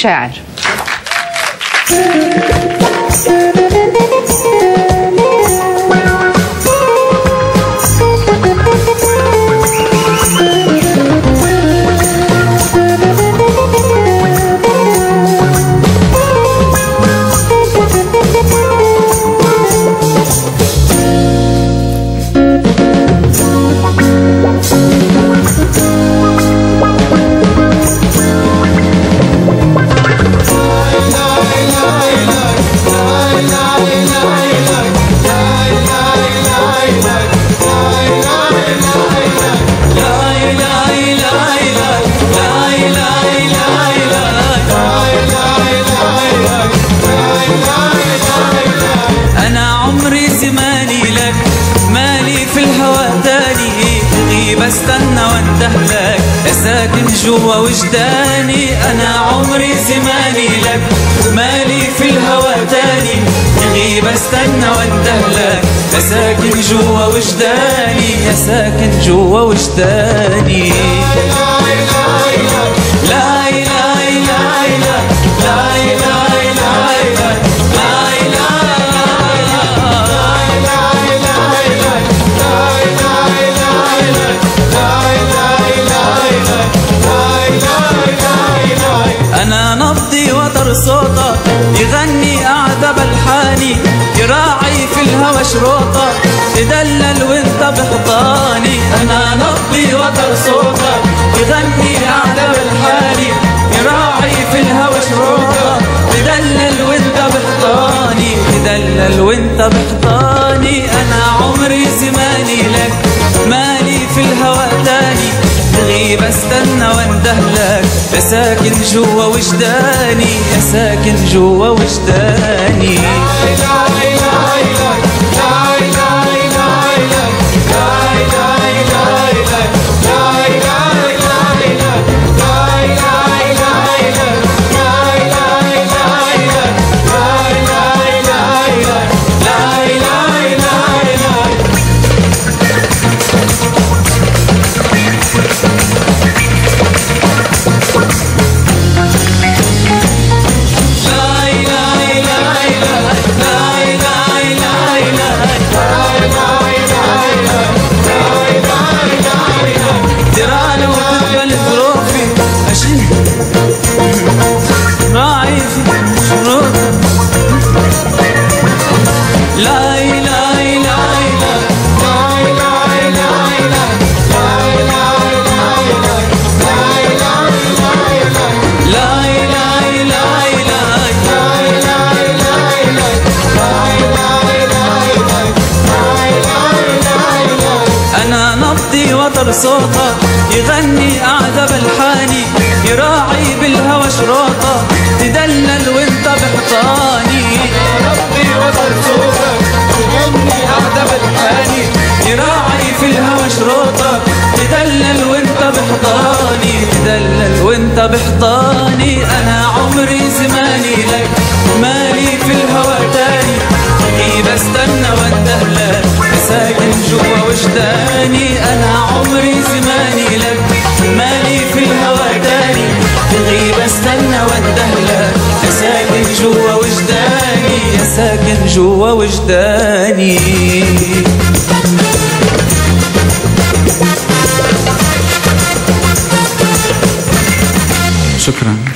شاعر انا عمري زماني لك مالي في الهوى تاني تغيب استنى واندهلك يا ساكن جوا وجداني انا عمري زماني لك مالي في الهوى تاني تغيب استنى واندهلك يا ساكن جوا وجداني يا ساكن جوا وجداني لا إله إلا الله لا إله إلا الله لا أنا نبضي وتر صوتك يغني أعذب الحاني يراعي في الهوى شروطك تدلل وانت بحضاني أنا نبضي وتر صوتك يغني أعذب الحاني يراعي في الهوى شروطك تدلل وانت بحضاني تدلل وانت بحضاني أنا عمري زماني لك مالي في الهوى تاني تغيب استنى واندهلك يا ساكن جوا وجداني يا ساكن جوا وجداني تراني وتقبل ظروفي أشيل راعي في شروطك لا إله إلا الله لا إله إلا الله أنا نبضي وتر صوتك يغني أعذب الحاني يراعي بالهوى شروطك تدلل وانت بحضاني نبضي وتر صوتك يغني أعذب الحاني يراعي في الهوى شروطك تدلل وانت بحضاني تدلل وانت بحضاني أنا عمري زماني لك مالي في الهوى تاني غيب استنى واندهلك ساكن جوا وجداني انا عمري زماني لك مالي في الهوى تاني تغيب استنى واندهلك يا ساكن جوا وجداني يا ساكن جوا وجداني شكرا